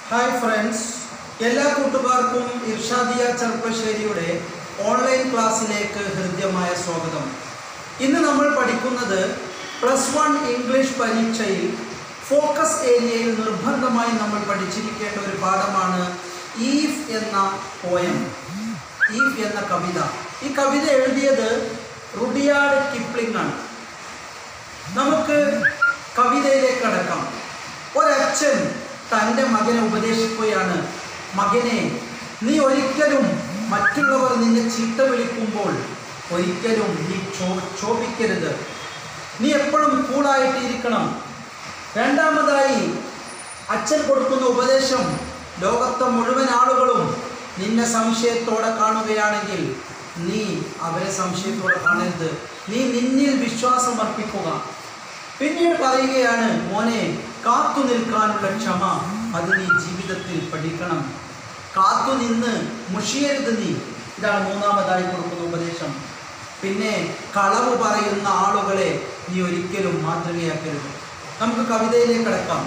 hi friends എല്ലാ കൂട്ടുകാർക്കും Irshadiya ചെർപ്പശ്ശേരിയുടെ online ക്ലാസ്സിലേക്ക് ഹൃദ്യമായ സ്വാഗതം ഇന്ന് നമ്മൾ പഠിക്കുന്നത് പ്ലസ് വൺ ഇംഗ്ലീഷ് പരീക്ഷയിൽ ഫോക്കസ് ഏരിയയിൽ നിർബന്ധമായി നമ്മൾ പഠിച്ചിരിക്കേണ്ട ഒരു പാഠമാണ് ഈഫ് എന്ന പോയം ഈഫ് എന്ന കവിത ഈ കവിത എഴുതിയത് റുഡിയാർഡ് കിപ്ലിംഗ് ആണ് നമുക്ക് കവിതയിലേക്ക് കടക്കാം ഒരച്ഛൻ തൻ്റെ മകനെ ഉപദേശിക്കുകയാണ് മകനെ നീ ഒരിക്കലും മറ്റുള്ളവർ നിന്നെ ചീത്ത വിളിക്കുമ്പോൾ ഒരിക്കലും നീ ക്ഷോ ക്ഷോഭിക്കരുത് നീ എപ്പോഴും കൂളായിട്ടിരിക്കണം രണ്ടാമതായി അച്ഛൻ കൊടുക്കുന്ന ഉപദേശം ലോകത്തെ മുഴുവൻ ആളുകളും നിന്നെ സംശയത്തോടെ കാണുകയാണെങ്കിൽ നീ അവരെ സംശയത്തോടെ കാണരുത് നീ നിന്നിൽ വിശ്വാസം അർപ്പിക്കുക പിന്നീട് പറയുകയാണ് മോനെ കാത്തു നിൽക്കാനുള്ള ക്ഷമ അത് നീ ജീവിതത്തിൽ പഠിക്കണം കാത്തു നിന്ന് മുഷിയരുത് നീ ഇതാണ് മൂന്നാമതായി കൊടുക്കുന്ന ഉപദേശം പിന്നെ കളവ് പറയുന്ന ആളുകളെ നീ ഒരിക്കലും മാതൃകയാക്കരുത് നമുക്ക് കവിതയിലേക്ക് കിടക്കാം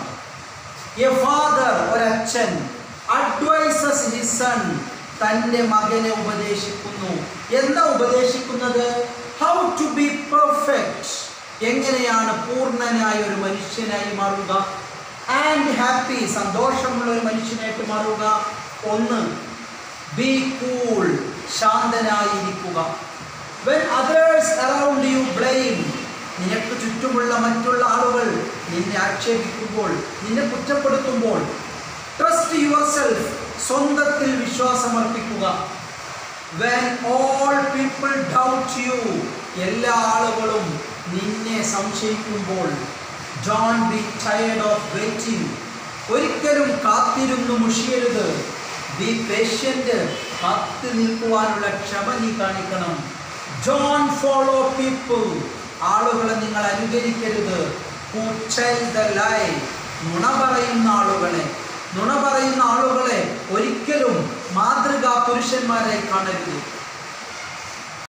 എ ഫാദർ ഒരച്ഛൻ അഡ്വൈസസ് ഹിസ് സൺ തൻ്റെ മകനെ ഉപദേശിക്കുന്നു എന്താ ഉപദേശിക്കുന്നത് ഹൗ ടു ബി പെർഫെക്റ്റ് എങ്ങനെയാണ് പൂർണ്ണനായ ഒരു മനുഷ്യനായി മാറുക ആൻഡ് ഹാപ്പി സന്തോഷമുള്ള ഒരു മനുഷ്യനായിട്ട് മാറുക ഒന്ന് ബി കൂൾ ശാന്തനായിരിക്കുക when others around you blame നിനക്ക് ചുറ്റുമുള്ള മറ്റുള്ള ആളുകൾ നിന്നെ ആക്ഷേപിക്കുമ്പോൾ നിന്നെ കുറ്റപ്പെടുത്തുമ്പോൾ ട്രസ്റ്റ് യുവർ സെൽഫ് സ്വന്തത്തിൽ വിശ്വാസമർപ്പിക്കുക when all people doubt you എല്ലാ ആളുകളും നിന്നെ സംശയിക്കുമ്പോൾ ജോൺ ബി ടയർഡ് ഓഫ് വെയിറ്റിംഗ് ഒരിക്കലും കാത്തിരുന്നു മുഷിയരുത് ബി പേഷ്യൻ്റ് കാത്തു നിൽക്കുവാനുള്ള ക്ഷമ നീ കാണിക്കണം ജോൺ ഫോളോ പീപ്പിൾ ആളുകളെ നിങ്ങൾ അനുകരിക്കരുത് who tell the lie നുണ പറയുന്ന ആളുകളെ നുണ പറയുന്ന ആളുകളെ ഒരിക്കലും മാതൃകാ പുരുഷന്മാരായി കാണരുത്